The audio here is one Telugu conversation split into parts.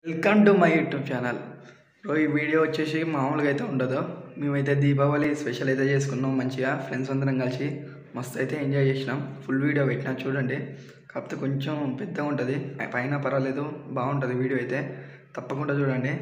welcome to my YouTube channel bro ఈ వీడియో వచ్చేసి మామూలుగా అయితే ఉండదు మేమైతే దీపావళి స్పెషల్ అయితే చేసుకున్నాం మంచిగా ఫ్రెండ్స్ అందరం కలిసి మస్తు అయితే ఎంజాయ్ చేసినాం ఫుల్ వీడియో పెట్టినా చూడండి కాకపోతే కొంచెం పెద్దగా ఉంటుంది పైన పర్వాలేదు బాగుంటుంది వీడియో అయితే తప్పకుండా చూడండి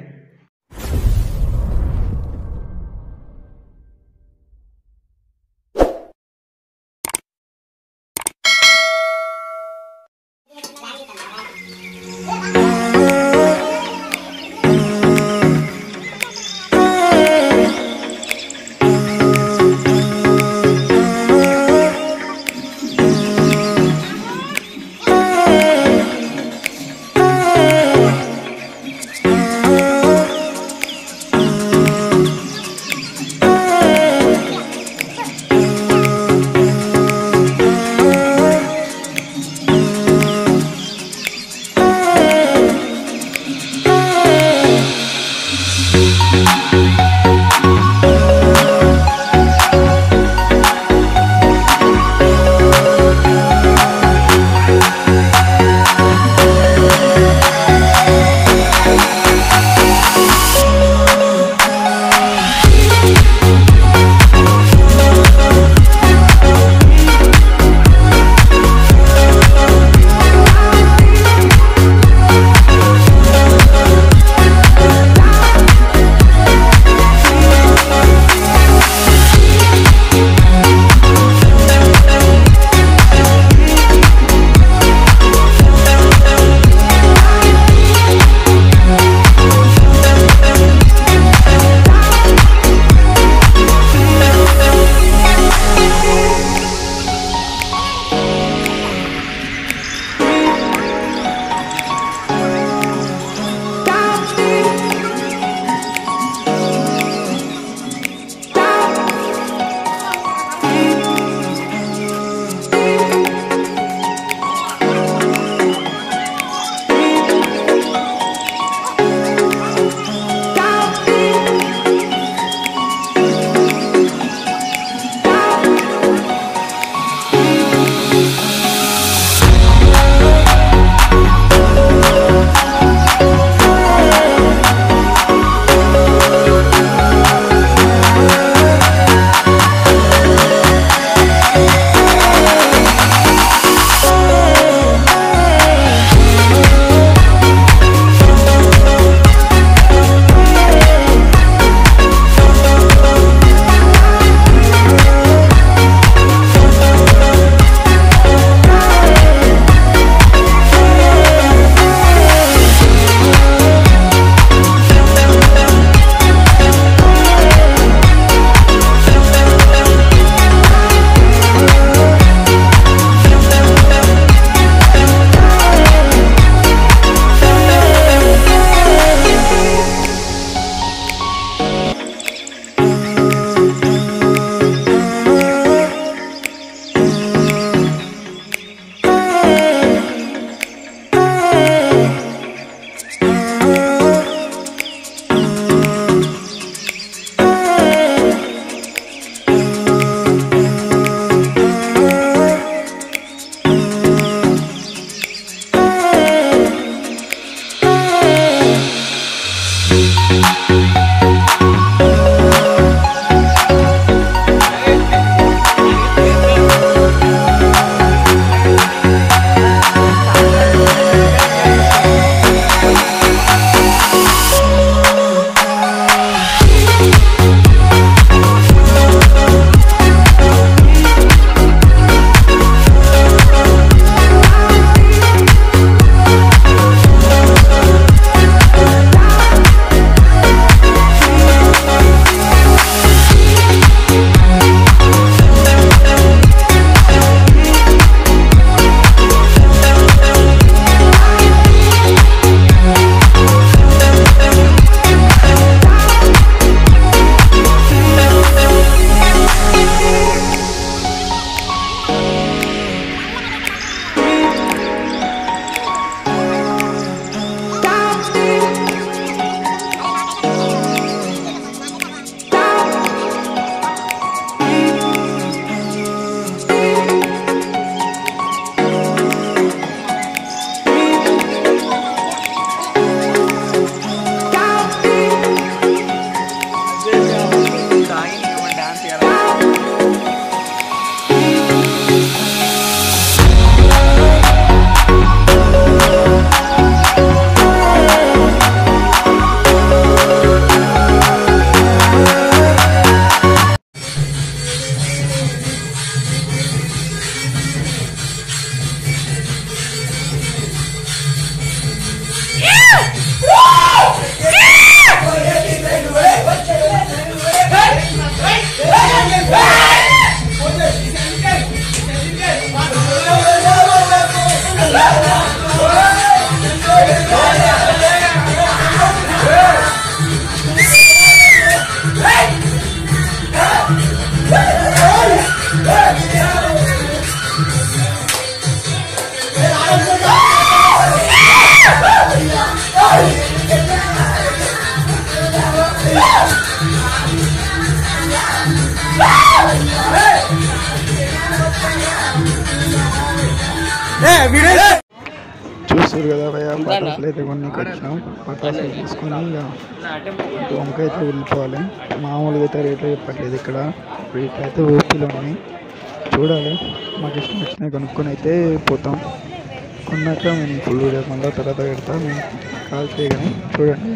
చూస్తారు కదా భయ పటాసులు అయితే కొన్ని వచ్చినాం పటాసులు తీసుకొని ఇక ఇటు వంకాయ అయితే వెళ్ళిపోవాలి మామూలుగా అయితే రేట్లు చెప్పట్లేదు ఇక్కడ రేట్లు అయితే ఓపీలో ఉన్నాయి చూడాలి మాకు ఇష్టం వచ్చినాయి కొనుక్కొని అయితే పోతాం కొన్నాక మేము ఫుల్ వీడియో మళ్ళీ తర్వాత పెడతా మేము కాల్ చేయగానే చూడండి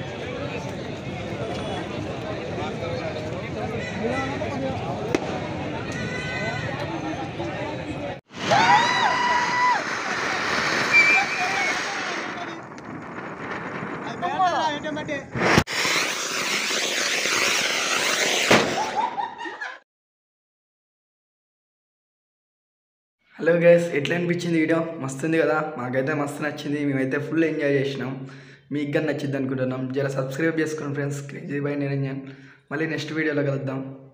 హలో గైస్ ఎట్లా అనిపించింది వీడియో మస్తు ఉంది కదా మాకైతే మస్తు నచ్చింది మేమైతే ఫుల్ ఎంజాయ్ చేసినాం మీకు కానీ నచ్చింది అనుకుంటున్నాం జర సబ్స్క్రైబ్ చేసుకోండి ఫ్రెండ్స్ క్రేజీ బై నిరంజన్ మళ్ళీ నెక్స్ట్ వీడియోలో కలుద్దాం